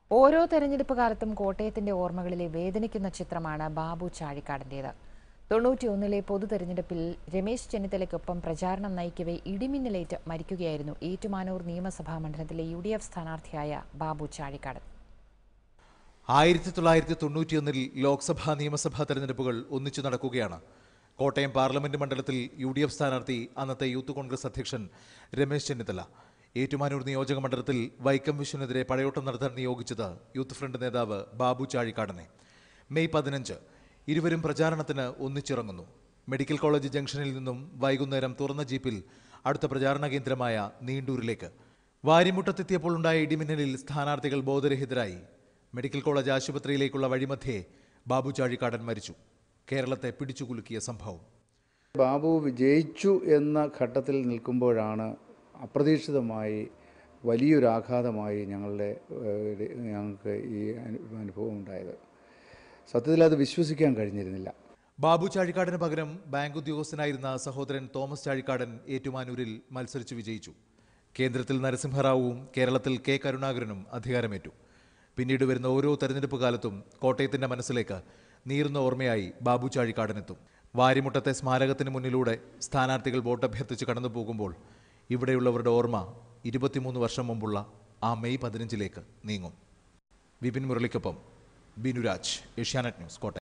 ഓരോ തെരഞ്ഞെടുപ്പ് കാലത്തും കോട്ടയത്തിന്റെ ഓർമ്മകളിലെ വേദനിക്കുന്ന ചിത്രമാണ് ബാബു ചാഴിക്കാടന്റേത് തൊണ്ണൂറ്റിയൊന്നിലെ പൊതു തെരഞ്ഞെടുപ്പിൽ രമേശ് ചെന്നിത്തലയ്ക്കൊപ്പം പ്രചാരണം നയിക്കവെ ഇടിമിന്നലേറ്റ് മരിക്കുകയായിരുന്നു ഏറ്റുമാനൂർ നിയമസഭാ മണ്ഡലത്തിലെ യു ഡി എഫ് സ്ഥാനാർത്ഥിയായ ബാബു ചാഴിക്കാടൻ ആയിരത്തി തൊള്ളായിരത്തി തൊണ്ണൂറ്റിയൊന്നിൽ ലോക്സഭാ നിയമസഭാ തെരഞ്ഞെടുപ്പുകൾ ഒന്നിച്ചു നടക്കുകയാണ് കോട്ടയം പാർലമെന്റ് മണ്ഡലത്തിൽ യു ഡി എഫ് സ്ഥാനാർത്ഥി അന്നത്തെ യൂത്ത് കോൺഗ്രസ് അധ്യക്ഷൻ രമേശ് ചെന്നിത്തല ഏറ്റുമാനൂർ നിയോജക മണ്ഡലത്തിൽ വൈക്കം വിശ്വനെതിരെ പടയോട്ടം നടത്താൻ നിയോഗിച്ചത് യൂത്ത് ഫ്രണ്ട് നേതാവ് ബാബു ചാഴിക്കാടനെ മെയ് പതിനഞ്ച് ഇരുവരും പ്രചാരണത്തിന് ഒന്നിച്ചിറങ്ങുന്നു മെഡിക്കൽ കോളേജ് ജംഗ്ഷനിൽ നിന്നും വൈകുന്നേരം തുറന്ന ജീപ്പിൽ അടുത്ത പ്രചാരണ കേന്ദ്രമായ നീണ്ടൂരിലേക്ക് വാരിമുട്ടത്തെത്തിയപ്പോൾ ഉണ്ടായ ഇടിമിന്നലിൽ സ്ഥാനാർത്ഥികൾ ബോധരഹിതരായി മെഡിക്കൽ കോളേജ് ആശുപത്രിയിലേക്കുള്ള വഴിമധ്യേ ബാബു ചാഴിക്കാടൻ മരിച്ചു കേരളത്തെ പിടിച്ചുകുലുക്കിയ സംഭവം ബാബു വിജയിച്ചു എന്ന ഘട്ടത്തിൽ നിൽക്കുമ്പോഴാണ് അപ്രതീക്ഷിതമായി വലിയൊരാഘാതമായി ഞങ്ങളുടെ ഏഹ്, ഞങ്ങൾക്ക് ഈ അനു- അനുഭവം ഉണ്ടായത് സത്യത്തിൽ അത് വിശ്വസിക്കാൻ കഴിഞ്ഞിരുന്നില്ല ബാബു ചാഴിക്കാടന് പകരം ബാങ്ക് ഉദ്യോഗസ്ഥനായിരുന്ന സഹോദരൻ തോമസ് ചാഴിക്കാടൻ ഏറ്റുമാനൂരിൽ മത്സരിച്ച് വിജയിച്ചു കേന്ദ്രത്തിൽ നരസിംഹറാവുവും കേരളത്തിൽ കെ കരുണാകരനും അധികാരമേറ്റു പിന്നീട് വരുന്ന ഓരോ തെരഞ്ഞെടുപ്പ് കാലത്തും കോട്ടയത്തിന്റെ മനസ്സിലേക്ക് നീറുന്ന ഓർമ്മയായി ബാബു ചാഴിക്കാടനെത്തും വാരിമുട്ടത്തെ സ്മാരകത്തിന് മുന്നിലൂടെ സ്ഥാനാർത്ഥികൾ വോട്ടഭ്യർത്ഥിച്ച് കടന്നു പോകുമ്പോൾ ഇവിടെയുള്ളവരുടെ ഓർമ്മ ഇരുപത്തിമൂന്ന് വർഷം മുമ്പുള്ള ആ മെയ് പതിനഞ്ചിലേക്ക് നീങ്ങും വിപിൻ മുരളിക്കൊപ്പം ബിനുരാജ് ഏഷ്യാനെറ്റ് ന്യൂസ് കോട്ടയം